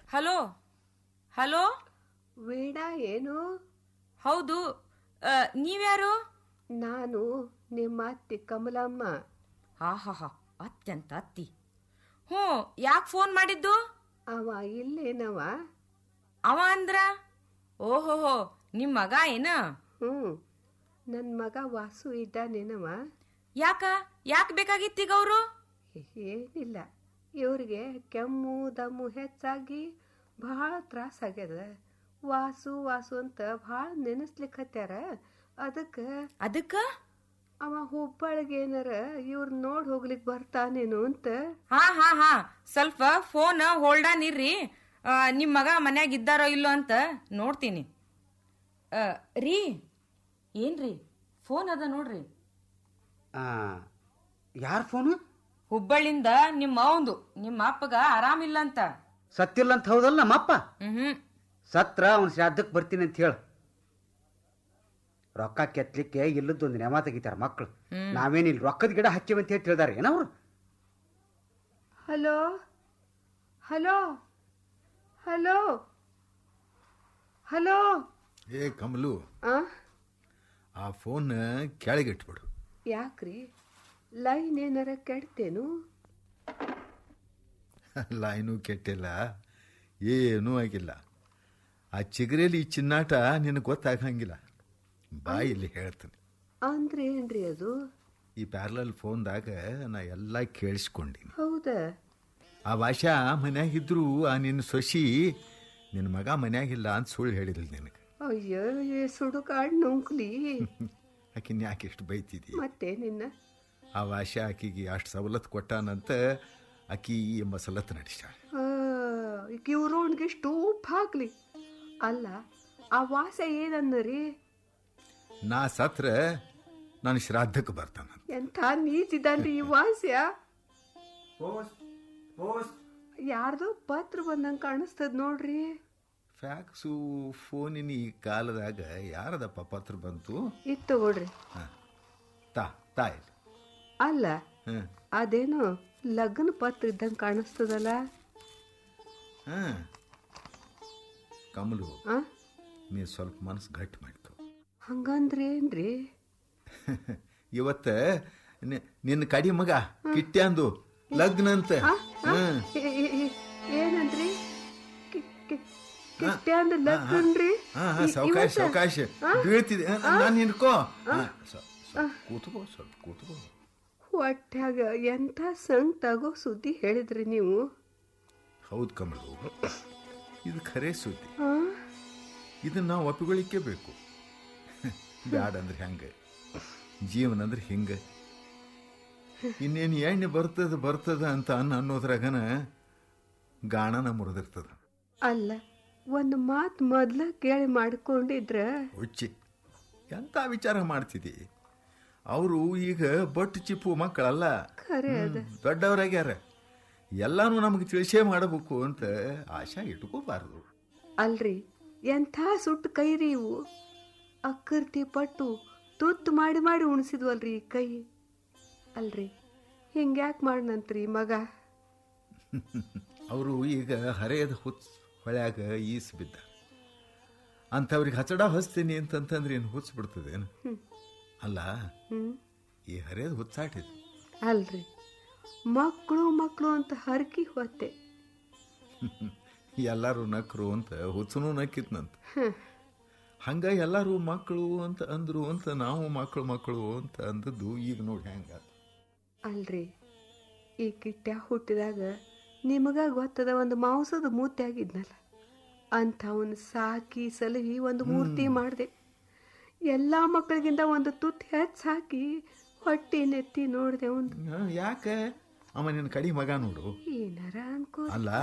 Hello hello Veena ಏನು ಹೌದು ಆ, ನೀವ್ಯಾರು ನಾನು ನಿಮ್ಮ ಅತ್ತಿ ಕಮಲಮ್ಮ ಆಹಾಹಾ ಅತ್ಯಂತ ಅತ್ತಿ ಹ್ಞೂ ಯಾಕೆ ಫೋನ್ ಮಾಡಿದ್ದು ಅವ ಇಲ್ಲೇನವ ಅವ ಅಂದ್ರ ಓಹೋಹೋ ನಿಮ್ ಮಗ ಏನ ಹ್ಞೂ ನನ್ನ ಮಗ ವಾಸು ಇದ್ದಾನೇನವ ಯಾಕ ಯಾಕೆ ಬೇಕಾಗಿತ್ತೀಗ ಅವರು ಏನಿಲ್ಲ ಇವ್ರಿಗೆ ಕೆಮ್ಮು ದಮ್ಮು ಹೆಚ್ಚಾಗಿ ಭಾಳ ತ್ರಾಸಾಗ್ಯದ ವಾಸು ವಾಸು ಅಂತ ಭಾಳ ನೆನೆಸ್ಲಿಕ್ಕತ್ಯಾರ ಅದಕ್ಕೆ ಅದಕ್ಕ ಅವ ಹುಬ್ಬಳ್ಳಿಗೆ ಏನಾರ ಇವ್ರ ನೋಡಿ ಹೋಗ್ಲಿಕ್ಕೆ ಬರ್ತಾನೇನು ಅಂತ ಹಾ ಹಾ ಹಾ ಸ್ವಲ್ಪ ಫೋನ್ ಹೋಲ್ಡಾನ್ ಇರ್ರಿ ಆ, ನಿಮ್ ಮಗ ಮನ್ಯಾಗ ಇದ್ದಾರೋ ಇಲ್ಲೋ ಅಂತ ನೋಡ್ತೀನಿ ಆ, ರೀ ಏನ್ರಿ ಫೋನ್ ಅದ ನೋಡ್ರಿ ಯಾರ ಫೋನು ಹುಬ್ಬಳ್ಳಿಂದ ನಿಮ್ಮ ಅವಂದು ನಿಮ್ಮ ಅಪ್ಪಗ ಆರಾಮಿಲ್ಲ ಅಂತ ಸತ್ತಿಲ್ಲ ಅಂತ ಹೌದಲ್ಲ ನಮ್ಮಪ್ಪ ಹ್ಮ್ ಸತ್ರ ಅವನ ಶ್ರಾದ್ದಕ್ಕೆ ಬರ್ತೀನಿ ಅಂತ ಹೇಳು ರೊಕ್ಕ ಕೆತ್ತಲಿಕ್ಕೆ ಇಲ್ಲದೊಂದು ನೆಮ ತೆಗಿತಾರ ಮಕ್ಕಳು ನಾವೇನಿಲ್ಲ ರೊಕ್ಕದ ಗಿಡ ಹಚ್ಚಿವಿ ಅಂತ ಹೇಳಿ ತಿಳಿದಾರೆ ಏನವ್ರು ಹಲೋ ಹಲೋ ಹಲೋ ಹಲೋ ಏ ಕಮಲು ಆ ಆ ಫೋನ್ ಕೆಳಗಿಟ್ಬಿಡು ಯಾಕ್ರಿ ಲೈನ್ ಏನಾರ ಕೆಡ್ತೇನು ಲೈನು ಕೆಟ್ಟಿಲ್ಲ ಏನೂ ಆಗಿಲ್ಲ ಆ ಚಿಗರೇಲಿ ಈ ಚಿನ್ನಾಟ ನಿನಗೆ ಗೊತ್ತಾಗಂಗಿಲ್ಲ ಬಾಯಲ್ಲಿ ಹೇಳ್ತೀನಿ ಅಂದ್ರೆ ಏನ್ರಿ ಅದು ಈ ಪ್ಯಾರಲಲ್ ಫೋನ್ದಾಗ ನಾ ಎಲ್ಲ ಕೇಳಿಸ್ಕೊಂಡಿನಿ ಹೌದಾ ಆ ಭಾಷಾ ಮನ್ಯಾಗಿದ್ರು ಆ ನಿನ್ನ ಸೊಸಿ ನಿನ್ನ ಮಗ ಮನ್ಯಾಗಿಲ್ಲ ಅಂತ ಸುಳ್ಳು ಹೇಳಿದ್ಲು ನಿನಗೆ ಅಯ್ಯೋ ಏ ಸುಡುಕಾಡ್ ನುಂಕ್ಲಿ ಆಕಿನ ಯಾಕೆ ಎಷ್ಟು ಬೈತಿದಿ ಮತ್ತೆ ನಿನ್ನ ಆ ಭಾಷೆ ಆಕಿಗೆ ಅಷ್ಟು ಸವಲತ್ತು ಕೊಟ್ಟಾನಂತ ಆಕಿ ಎಂಬ ಸಲತ್ತು ನಡೆಸ್ಯಾಳೆ ಇವ್ರೊಣ್ಗೆ ಇಷ್ಟು ಉಪ್ಪು ಹಾಕ್ಲಿ ಅಲ್ಲ ಆ ವಾಸ ಏನನ್ನರಿ ನಾ ಸತ್ರ ನಾನು ಶ್ರಾದ್ದಕ್ಕೆ ಬರ್ತಾನಂತ ಎಂಥ ನೀಚಿದ್ದಾನ್ರಿ ಈ ವಾಸ್ಯ ಯಾರ್ದೋ ಪತ್ರ ಬಂದಂಗೆ ಕಾಣಿಸ್ತದ ನೋಡ್ರಿ ಫ್ಯಾಕ್ಸು ಫೋನಿನ ಈ ಕಾಲದಾಗ ಯಾರದಪ್ಪ ಪತ್ರ ಬಂತು ಇದು ತಗೊಳ್ರಿ ಹ. ತಾ ತಾ ಇಲ್ಲಿ ಅಲ್ಲ ಹಾಂ ಅದೇನೋ ಲಗ್ನ ಪತ್ರ ಇದ್ದಂಗೆ ಕಾಣಿಸ್ತದಲ್ಲ ಹಾಂ ಕಮಲು ಆ ನೀ ಸ್ವಲ್ಪ ಮನಸ್ಸು ಗಟ್ಟಿ ಮಾಡ್ಕೊ ಹಂಗಂದ್ರೆ ಏನ್ರಿ ಇವತ್ತ ನಿ- ನಿನ್ನ ಕಡಿ ಮಗ ಕಿಟ್ಟಿ ಅಂದು ಲಗ್ನ ಅಂತ ಹ್ಮ್ ಏ- ಏ- ಏ- ಏನಂದ್ರಿ ಕಿ- ಕಿ- ಕಿಟ್ಟೆ ಅಂದ್ ಲಗ್ನ್ರಿ ಹಾ ಹಾ ಸಾವಕಾಶ ಸಾವಕಾಶ ಬೀಳ್ತಿದೆ ನಾನು ನಿನ್ಕೋ ಹಾ, ಸ- ಸ- ಕೂತ್ಕೋ ಸ್ವಲ್ಪ ಕೂತ್ಕೋ ಹೊಟ್ಯಾಗ ಎಂಥ ಸಂಗ್ ತಗೋ ಸುದ್ದಿ ಹೇಳಿದ್ರಿ ನೀವು ಹೌದು ಕಮಲು ಇದು ಖರೆ ಸುದ್ದಿ ಆ? ಇದನ್ನ ನಾವು ಒಪ್ಪಿಕೊಳ್ಳಿಕ್ಕೆ ಬೇಕು ಬ್ಯಾಡ ಅಂದ್ರೆ ಹೆಂಗೆ ಜೀವನ ಅಂದ್ರೆ ಹಿಂಗೆ ಇನ್ನೇನು ಎಣ್ಣೆ ಬರ್ತದ ಬರ್ತದ ಅಂತ ಅನ್ನ ಅನ್ನೋದ್ರಾಗನ ಗಾಣನ ಮುರಿದಿರ್ತದ ಅಲ್ಲ ಒಂದು ಮಾತು ಮೊದ್ಲ ಕೇಳಿ ಮಾಡ್ಕೊಂಡಿದ್ರ ಹುಚ್ಚಿ ಎಂತ ವಿಚಾರ ಮಾಡ್ತಿದ್ದಿ ಅವರು ಈಗ ಬಟ್ಟು ಚಿಪ್ಪು ಮಕ್ಕಳಲ್ಲ ಖರೆ ಅದ ಹ್ಮ್, ದೊಡ್ಡವರಾಗ್ಯಾರ ಎಲ್ಲಾನು ನಮಗೆ ತಿಳಿಸೇ ಮಾಡಬೇಕು ಅಂತ ಆಶಾ ಇಟ್ಕೋಬಾರದು ಅಲ್ರಿ ಎಂಥ ಸುಟ್ಟು ಕೈರಿ ಇವು ಅಕ್ಕರ್ತಿ ಪಟ್ಟು ತುತ್ತು ಮಾಡಿ ಮಾಡಿ ಉಣಿಸಿದ್ವಲ್ರಿ ಈ ಕೈ ಅಲ್ರಿ ಹಿಂಗ್ಯಾಕ್ ಮಾಡ್ನಂತ್ರಿ ಮಗ ಅವರು ಈಗ ಹರೆಯದ ಹುಚ್ಚ ಹೊಳ್ಯಾಗ ಈಸ್ ಬಿದ್ದ ಅಂಥವ್ರಿಗೆ ಹಚಡ ಹಚ್ತೀನಿ ಅಂತಂತಂದ್ರೆ ಏನು ಹುಚ್ಚ ಬಿಡ್ತದೇನು ಅಲ್ಲ ಹ್ಮ್ ಈ ಹರಿಯದ ಹುಚ್ಚಾಟಿದ್ ಅಲ್ರಿ ಮಕ್ಕಳು ಮಕ್ಕಳು ಅಂತ ಹರಕಿ ಹೊತ್ತೆ ಎಲ್ಲರೂ ನಕ್ರು ಅಂತ ಹುಚ್ಚನೂ ನಕ್ಕಿತ್ನಂತ ಹಂಗ ಎಲ್ಲರೂ ಮಕ್ಕಳು ಅಂತ ಅಂದ್ರು ಅಂತ ನಾವು ಮಕ್ಕಳು ಮಕ್ಕಳು ಅಂತ ಅಂದದ್ದು ಈಗ ನೋಡಿ ಹೆಂಗ ಅಲ್ರಿ ಈ ಕಿಟ್ಟ ಹುಟ್ಟಿದಾಗ ನಿಮಗ ಗೊತ್ತದ ಒಂದು ಮಾಂಸದ ಮೂರ್ತಿ ಆಗಿದ್ನಲ್ಲ ಅಂಥವನ್ ಸಾಕಿ ಸಲಹಿ ಒಂದು ಮೂರ್ತಿ ಮಾಡಿದೆ ಎಲ್ಲ ಮಕ್ಕಳಿಗಿಂತ ಒಂದು ತುತ್ತು ಹೆಚ್ಚು ಹಾಕಿ ಹೊಟ್ಟಿ ನೆತ್ತಿ ನೋಡಿದೆ ಒಂದು ಯಾಕೆ ಅವ ನಿನ್ನ ಕಡಿ ಮಗ ನೋಡು ಏನಾರ ಅನ್ಕೋ ಅಲ್ಲ